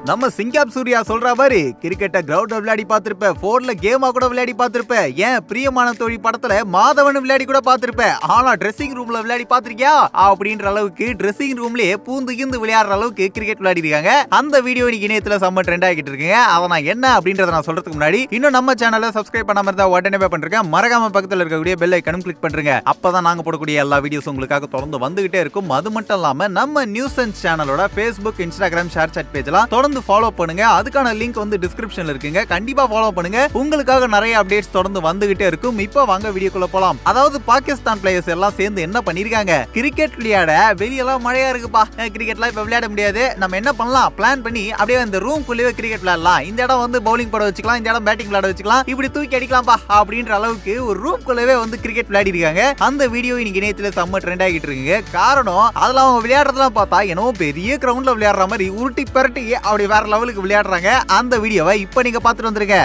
நம்ம சிங்காப் சூர்யா சொல்ற மாதிரி கிரிக்கெட்ட கிரவுண்ட்ல விளையாடி பார்த்திருப்ப போன்ல கேமா கூட விளையாடி பார்த்திருப்ப ஏன் பிரியமான தோழி படத்துல மாதவன் விளையாடி கூட பார்த்திருப்ப ஆனா ட்ரெஸ்ஸிங் ரூம்ல விளையாடி பார்த்திருக்கியா அப்படின்ற அளவுக்கு ட்ரெஸ்ஸிங் ரூம்லயே பூந்து கிந்து விளையாடுற அளவுக்கு கிரிக்கெட் விளையாடி இருக்காங்க அந்த வீடியோ இன்னைக்கு இணையத்துல செம்ம ட்ரெண்ட் ஆகிட்டு இருக்குங்க அதை நான் என்ன அப்படின்றத நான் சொல்றதுக்கு முன்னாடி இன்னும் நம்ம சேனலை சப்ஸ்கிரைப் பண்ணாம இருந்தா உடனே போய் பண்றேங்க மறக்காம பக்கத்துல இருக்கக்கூடிய பெல் ஐக்கனும் கிளிக் பண்றீங்க அப்பதான் நாங்க போடக்கூடிய எல்லா வீடியோஸ் உங்களுக்காக தொடர்ந்து வந்துகிட்டே இருக்கும் அது மட்டும் இல்லாம நம்ம நியூஸ் அண்ட் சேனலோட Facebook இன்ஸ்டாகிராம் ஷேர் சாட் பேஜ்லாம் தொடர்ந்து ஃபாலோ பண்ணுங்க அதுக்கான லிங்க் வந்து டிஸ்கிரிப்ஷன்ல இருக்குங்க கண்டிப்பா ஃபாலோ பண்ணுங்க உங்களுக்காக நிறைய அப்டேட்ஸ் தொடர்ந்து வந்துகிட்டே இருக்கும் இப்போ வாங்க வீடியோக்குள்ள போலாம் அதாவது பாகிஸ்தான் பிளேயர்ஸ் எல்லாம் சேர்ந்து என்ன பண்ணிருக்காங்க கிரிக்கெட் விளையாட வெளியெல்லாம் மழையா இருக்குப்பா கிரிக்கெட்லாம் இப்ப விளையாட முடியாது நம்ம என்ன பண்ணலாம் பிளான் பண்ணி அப்படியே அந்த ரூம் குள்ளேயே கிரிக்கெட் விளையாடலாம் இந்த இடம் வந்து பவுலிங் போட வச்சுக்கலாம் இந்த இடம் பேட்டிங் விளையாட வச்சுக்கலாம் இப்படி தூக்கி அடிக்கலாம்ப்பா அப்படின்ற அளவுக்கு ஒரு ரூம் குள்ளவே வந்து கிரிக்கெட் விளையாடி இருக்காங்க அந்த வீடியோ இன்னைக்கு இணையத்துல செம்ம ட்ரெண்ட் ஆகிட்டு இருக்குங்க காரணம் அதுல அவங்க விளையாடுறதெல்லாம் பார்த்தா என்னவோ பெரிய கிரவுண்ட்ல விளையாடுற மாதிரி உருட்டி பரட்டி அப்படி வேற லெவலுக்கு விளையாடுறாங்க அந்த வீடியோவை இப்போ நீங்க பார்த்துட்டு வந்துருங்க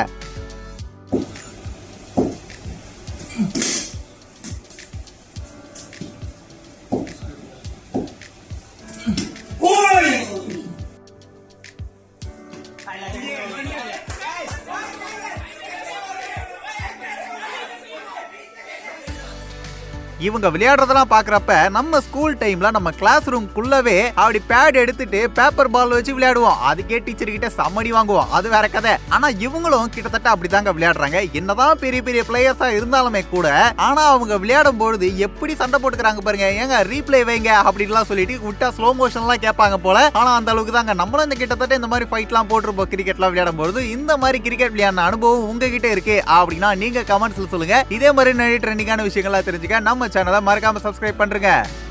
இவங்க விளையாடுறதெல்லாம் பாக்குறப்ப நம்ம ஸ்கூல் டைம்ல நம்ம கிளாஸ் ரூம் குள்ளவே அப்படி பேட் எடுத்துட்டு பேப்பர் பால் வச்சு விளையாடுவோம் அதுக்கே டீச்சர் கிட்ட சம்மடி வாங்குவோம் அது வேற கதை ஆனா இவங்களும் கிட்டத்தட்ட அப்படிதாங்க விளையாடுறாங்க என்னதான் பெரிய பெரிய பிளேயர்ஸா இருந்தாலுமே கூட ஆனா அவங்க விளையாடும் பொழுது எப்படி சண்டை போட்டுக்கிறாங்க பாருங்க ஏங்க ரீப்ளே வைங்க அப்படின்லாம் சொல்லிட்டு விட்டா ஸ்லோ மோஷன்லாம் கேட்பாங்க போல ஆனா அந்த அளவுக்கு தாங்க நம்மளும் இந்த கிட்டத்தட்ட இந்த மாதிரி ஃபைட்லாம் போட்டிருப்போம் கிரிக்கெட்லாம் விளையாடும் பொழுது இந்த மாதிரி கிரிக்கெட் விளையாடின அனுபவம் உங்ககிட்ட இருக்கு அப்படின்னா நீங்க கமெண்ட்ஸ்ல சொல்லுங்க இதே மாதிரி நிறைய ட்ரெண்டிங்கான விஷயங்கள்லாம் தெரிஞ்சுக்க நம்ம சேனலை மறக்காம சப்ஸ்கிரைப் பண்றீங்க